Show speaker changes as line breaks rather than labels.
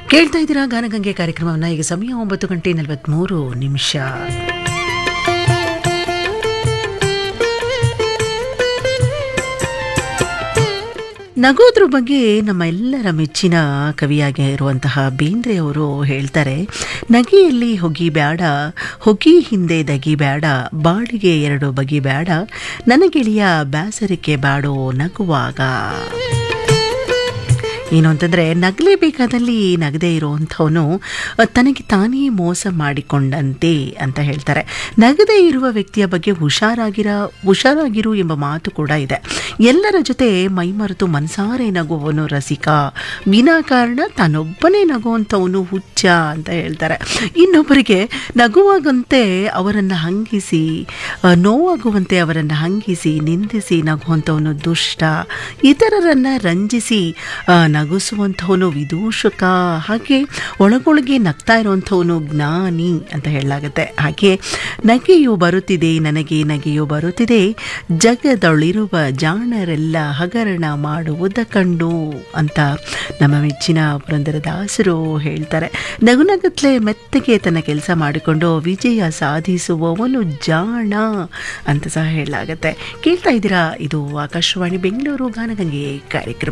ಕೇಳ್ತಾ ಇದ್ದೀರಾ ಗಾನಗಂಗೆ ಕಾರ್ಯಕ್ರಮವನ್ನು ಈಗ ಸಮಯ ಒಂಬತ್ತು ಗಂಟೆ ನಲವತ್ತ್ಮೂರು ನಿಮಿಷ ನಗೋದ್ರ ಬಗ್ಗೆ ನಮ್ಮ ಎಲ್ಲರ ಮೆಚ್ಚಿನ ಕವಿಯಾಗಿ ಇರುವಂತಹ ಬೇಂದ್ರೆ ಅವರು ಹೇಳ್ತಾರೆ ನಗೆಯಲ್ಲಿ ಹೊಗಿ ಬ್ಯಾಡ ಹೊಗಿ ಹಿಂದೆ ದಗಿ ಬ್ಯಾಡ ಬಾಡಿಗೆ ಎರಡು ಬಗೆ ಬ್ಯಾಡ ನನಗೆಳಿಯ ಬ್ಯಾಸರಿಕೆ ಬ್ಯಾಡೋ ನಗುವಾಗ ಏನು ಅಂತಂದರೆ ನಗಲೇಬೇಕಾದಲ್ಲಿ ನಗದೇ ಇರುವಂಥವನು ತನಗೆ ತಾನೇ ಮೋಸ ಮಾಡಿಕೊಂಡಂತೆ ಅಂತ ಹೇಳ್ತಾರೆ ನಗದೇ ಇರುವ ವ್ಯಕ್ತಿಯ ಬಗ್ಗೆ ಹುಷಾರಾಗಿರ ಹುಷಾರಾಗಿರು ಎಂಬ ಮಾತು ಕೂಡ ಇದೆ ಎಲ್ಲರ ಜೊತೆ ಮೈಮರೆತು ಮನಸಾರೆ ನಗುವವನು ರಸಿಕ ವಿನಾಕಾರಣ ತಾನೊಬ್ಬನೇ ನಗುವಂಥವನು ಹುಚ್ಚ ಅಂತ ಹೇಳ್ತಾರೆ ಇನ್ನೊಬ್ಬರಿಗೆ ನಗುವಾಗಂತೆ ಅವರನ್ನು ಹಂಗಿಸಿ ಆ, ನೋವಾಗುವಂತೆ ಅವರನ್ನು ಹಂಗಿಸಿ ನಿಂದಿಸಿ ನಗುವಂಥವನು ದುಷ್ಟ ಇತರರನ್ನು ರಂಜಿಸಿ ಆ, ನಗಿಸುವಂಥವನು ವಿದೂಷಕ ಹಾಗೆ ಒಳಗೊಳಗೆ ನಗ್ತಾ ಇರುವಂಥವನು ಜ್ಞಾನಿ ಅಂತ ಹೇಳಲಾಗುತ್ತೆ ಹಾಗೆ ನಗೆಯು ಬರುತ್ತಿದೆ ನನಗೆ ನಗೆಯು ಬರುತ್ತಿದೆ ಜಗದೊಳಿರುವ ಜಾಣರೆಲ್ಲ ಹಗರಣ ಮಾಡುವುದ ಕಂಡು ಅಂತ ನಮ್ಮ ಮೆಚ್ಚಿನ ಪುರಂದರದಾಸರು ಹೇಳ್ತಾರೆ ನಗು ನಗತ್ಲೆ ಮೆತ್ತಗೆ ತನ್ನ ಕೆಲಸ ಮಾಡಿಕೊಂಡು ವಿಜಯ ಸಾಧಿಸುವವನು ಜಾಣ ಅಂತ ಸಹ ಹೇಳಲಾಗತ್ತೆ ಕೇಳ್ತಾ ಇದ್ದೀರಾ ಇದು ಆಕಾಶವಾಣಿ ಬೆಂಗಳೂರು ಗಾನಗಂಗೆ ಕಾರ್ಯಕ್ರಮ